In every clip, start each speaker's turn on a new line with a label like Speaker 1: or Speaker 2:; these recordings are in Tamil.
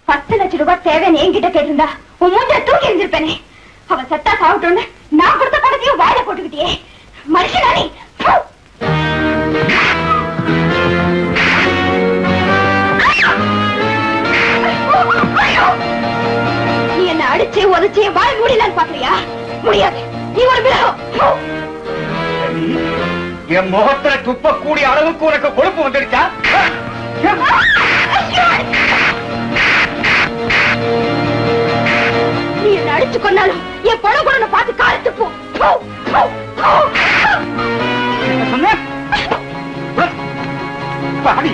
Speaker 1: பத்து லட்சம் ரூபாய் தேவைன்னு என்கிட்ட கேட்டிருந்தா உன் மூஞ்ச தூக்கி எரிஞ்சிருப்பேனே அவ சத்தா சாப்பிட்டோன்னு நான் கொடுத்த பணத்தையும் வாயில போட்டுக்கிட்டியே மனுஷனா நீ ப்பு! ஐயோ! நீ என்ன அடிச்சு உதச்சு வாய் மூடிலான்னு பாக்குறியா முடியாது நீ ஒரு மிருகம் ப்பு!
Speaker 2: என் முகத்துல துப்பக்கூடிய அளவுக்கு உனக்கு கொழுப்பு வந்துடுச்சா
Speaker 1: நீ என்ன அடிச்சு கொன்னாலும் என் பணம் கூட பார்த்து காலத்து போ ப்பு! ப்பு! ப்பு!
Speaker 2: என்ன சொன்ன பாடி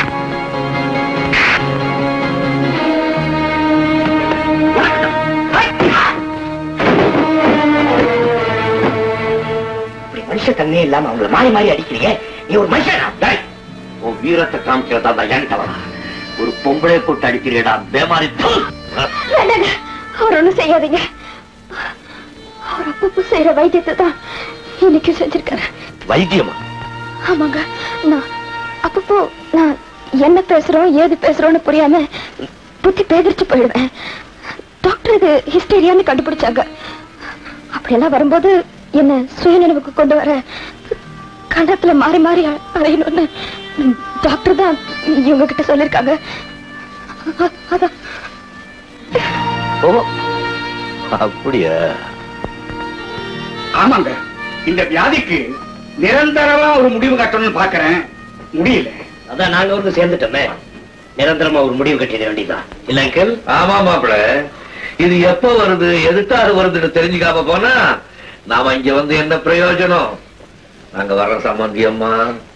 Speaker 3: இப்படி மனுஷ தன்மையே இல்லாம அவங்கள மாறி மாறி அடிக்கிறீங்க நீ ஒரு மனுஷனா
Speaker 4: டேய், உன் வீரத்தை காமிக்கிறதா தான் என்கிட்ட வரா ஒரு பொம்பளை போட்டு அடிக்கிறீடா பேமாரி தூ.
Speaker 1: வேண்டாங்க அவர் ஒண்ணும் செய்யாதீங்க அவர் அப்பப்போ செய்யற வைத்தியத்தை தான் இன்னைக்கு செஞ்சிருக்காரு
Speaker 4: வைத்தியமா
Speaker 1: ஆமாங்க நான் அப்பப்போ நான் என்ன பேசுறோம் ஏது பேசுறோம்னு புரியாம புத்தி பேதிரிச்சு போயிடுவேன் டாக்டர் இது ஹிஸ்டீரியான்னு கண்டுபிடிச்சாங்க அப்படியெல்லாம் வரும்போது என்ன சுயநினைவுக்கு கொண்டு வர கண்டத்துல மாறி மாறி அ- அலையணும்னு டாக்டர் தான் இவங்க கிட்ட சொல்லிருக்காங்க அ- அதான்
Speaker 4: ஓ அப்படியா
Speaker 2: ஆமாங்க இந்த வியாதிக்கு நிரந்தரமா ஒரு முடிவு கட்டணும்னு பாக்குறேன் முடியல
Speaker 3: அதான் நாங்க வந்து சேர்ந்துட்டோமே நிரந்தரமா ஒரு முடிவு கட்டிட வேண்டியதான் இல்ல அங்கிள்
Speaker 4: ஆமா மாப்பிள இது எப்ப வருது எதுக்காக வருதுன்னு தெரிஞ்சுக்காம போனா நாம இங்க வந்து என்ன பிரயோஜனம் நாங்க வர்ற சம்பந்தி அம்மா